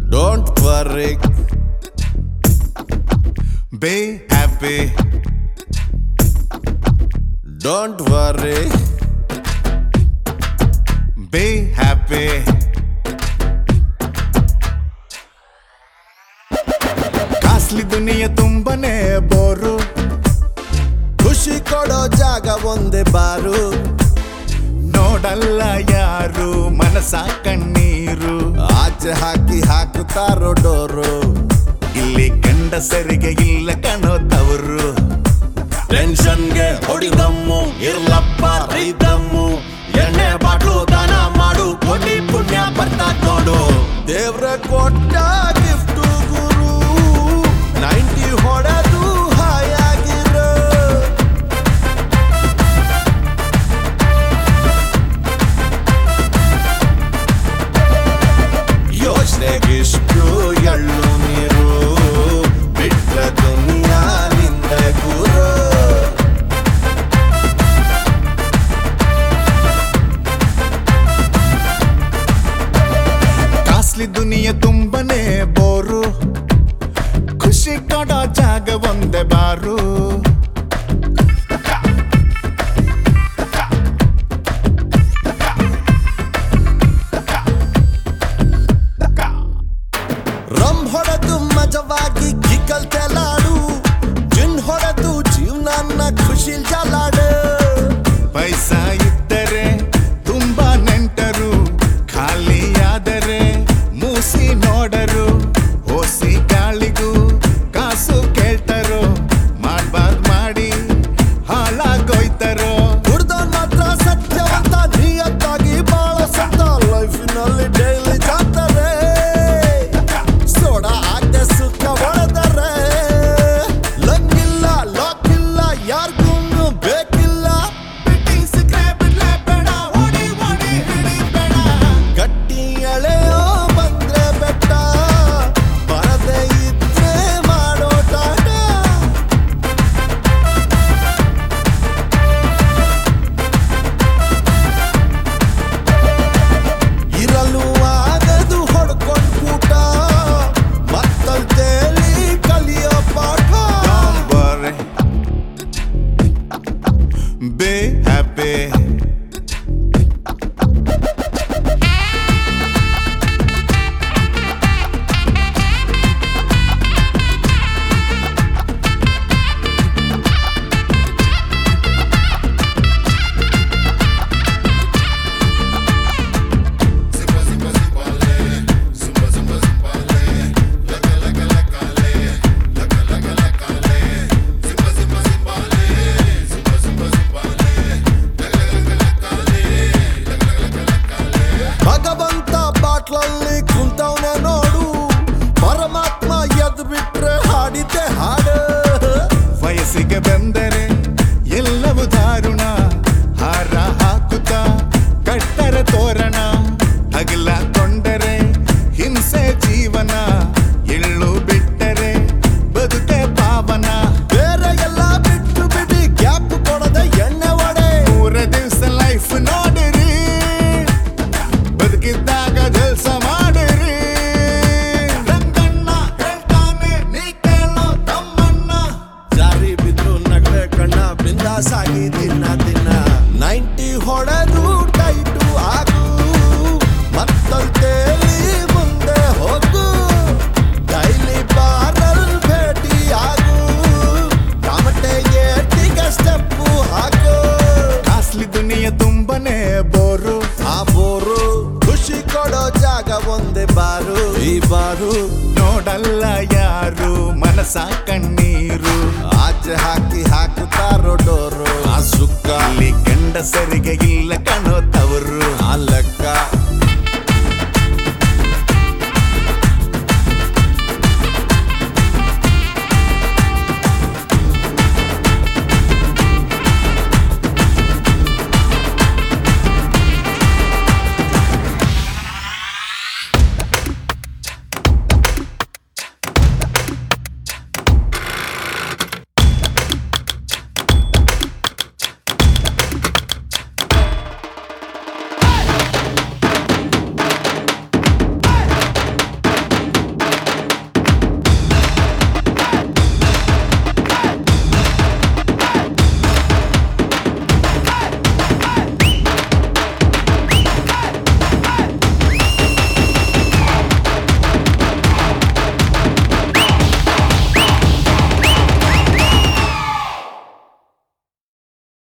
Don't worry. Be happy. Don't worry. Be happy. ಕಾಸ್ಲಿ ದುನಿಯ ತುಂಬನೇ bore ಖುಷಿ ಕೊಡೋ ಜಾಗ ಒಂದೇ ಬಾರು ನೋಡಲ್ಲ ಯಾರು ಮನಸ ಕಣ್ಣೀರು ಆಚೆ ಹಾಕಿ ಹಾಕುತ್ತಾರೋ ಡೋರು ಇಲ್ಲಿ ಗಂಡಸರಿಗೆ ಇಲ್ಲ ಕಣೋ ತವರು ಟೆನ್ಷನ್ಗೆ ಹೊಡಿದಮ್ಮು ಇರ್ಲಪ್ಪ ರೈತಮ್ಮು ಎಣ್ಣೆ ಬಾಟ್ಲು ದಾನ ಮಾಡು ಕೋಟಿ ಪುಣ್ಯ ಬರ್ತಾ ನೋಡು ದೇವ್ರ ಕೊಟ್ಟ ಗಿಫ್ಟು ಗುರು ನೈಂಟಿ ಹೊಡೆದು ಹಾಯಾಗಿರೋ ಯೋಚನೆಗಿಷ್ಟು ಎಳ್ಳು ನೀರು ಬಿಟ್ಟ ದುನಿಯಾ ನಿಂದ ಗುರು ಕಾಸ್ಲಿ ದುನಿಯ ತುಂಬನೇ ಬೋರು ಖುಷಿ ಕೊಡೋ ಜಾಗ ಒಂದೇ ಬಾರು ರಮ್ ಹೊಡೆದು ಮಜವಾಗಿ ಕಿಕ್ಕಲ್ ತೆಲಾಡು ಜಿನ್ ಹೊಡೆದು ಜೀವನ ಖುಷಿಲ್ ಜಲಾಡು ಪೈಸಾ ಇದ್ದರೆ ತುಂಬಾ ನೆಂಟರು ಖಾಲಿಯಾದರೆ ಮೂಸಿ ನೋಡರು ಓಸಿ ಗಾಳಿಗೂ ಕಾಸು ಕೇಳ್ತರು ಮಾಡ್ಬಾರ್ದ್ ಮಾಡಿ ಹಾಳಾಗೋಯ್ತರು ಹುಡ್ದೋನ್ ಮಾತ್ರ ಸತ್ಯವಂತ ನಿಯತ್ತಾಗಿ ಬಾಳ ಸಂತ ಲೈಫಿನಲ್ಲಿ ಡೈಲಿ ಜಾತಾರೆ ಸೋಡಾ ಆಗದೆ ಸುಖ ಒಡೆದರೆ ಲಂಗಿಲ್ಲ ಲಾಕ್ ಇಲ್ಲ ಯಾರಿಗೂ ಬೇಕಿಲ್ಲ ಬಿಟ್ಟಿ ಸಿಕ್ರೆ ಬಿಡ್ಲೆ ಬೇಡ ಓಡಿ ಓಡಿ ಹಿಡಿಬೇಡ ಗಟ್ಟಿ ಎಳೆಯೋ ಬಂದ್ರೆ ಬೆಟ್ಟ ಬರದೇ ಇದ್ರೆ ಮಾಡೋ ಟಾಟ ಇರಲು ಆಗದು ಹೊಡ್ಕೊಂಡ್ ಕೂಟ ಮತ್ತಂತೇಳಿ ಕಲಿಯೋ ಪಾಠ ಬೇ ಹ್ಯಾಪಿ ಭಗವಂತ ಬಾಟ್ಲಲ್ಲಿ ಕುಂತವನೆ ನೋಡು ಪರಮಾತ್ಮ ಎದ್ದು ಬಿಟ್ರೆ ಹಾಡಿದ್ದೆ ಹಾಡು ವಯಸ್ಸಿಗೆ ಬಂದರೆ ಎಲ್ಲವೂ ದಾರುಣ ಹಾರ ಹಾಕುತ್ತ ಕಟ್ಟರ ತೋರಣ ಹಗಲ ಕೊಂಡರೆ ಹಿಂಸೆ ಜೀವನ ಎಳ್ಳು ಬಿಟ್ಟರೆ ಬದುಕೆ ಪಾವನ ಬೇರೆ ಎಲ್ಲ ಬಿಟ್ಟು ಬಿಡಿ ಗ್ಯಾಪ್ ಕೊಡದೆ ಎಣ್ಣೆ ಒಡೆ ಮೂರ ದಿವಸ ಲೈಫ್ ನೋಡಿರಿ ಬದುಕಿದ್ದಾಗ ಜಲ್ಸ ಮಾಡಿರಿ ರಂಗಣ್ಣ ಹೇಳ್ತಾನೆ ನೀ ಕೇಳೋ ತಮ್ಮಣ್ಣ ಜಾರಿ ಬಿದ್ದು ನಗಡೆ ಕಣ್ಣ ಬಿಂದಾಸಾಗಿ ದಿನ ದಿನ ನೈಂಟಿ ಹೊಡೆದು ಟೈಟು ಆಗು ಮತ್ತೊಂತೇಲಿ ಮುಂದೆ ಹೋಗು ಡೈಲಿ ಬಾರಲ್ ಭೇಟಿ ಆಗು ಕಾಮಟೆ ಏಟಿಗೆ ಸ್ಟೆಪ್ಪು ಹಾಕು ಕಾಸ್ಲಿ ದುನಿಯ ತುಂಬನೇ ಬೋರು ಆ ಬೋರು ಖುಷಿ ಕೊಡೋ ಜಾಗ ಒಂದೇ ಬಾರು ಈ ಬಾರು ನೋಡಲ್ಲ ಯಾರು ಮನಸ ಕಣ್ಣೀರು ಆಚೆ ಹಾಕಿ ಹಾಕುತ್ತಾರೋ ಡೋರು ಆ ಸುಕ್ಕ ಅಲ್ಲಿ ಗಂಡಸರಿಗೆ ಇಲ್ಲ ಕಣೋ ತವರು ಆ ಲೆಕ್ಕ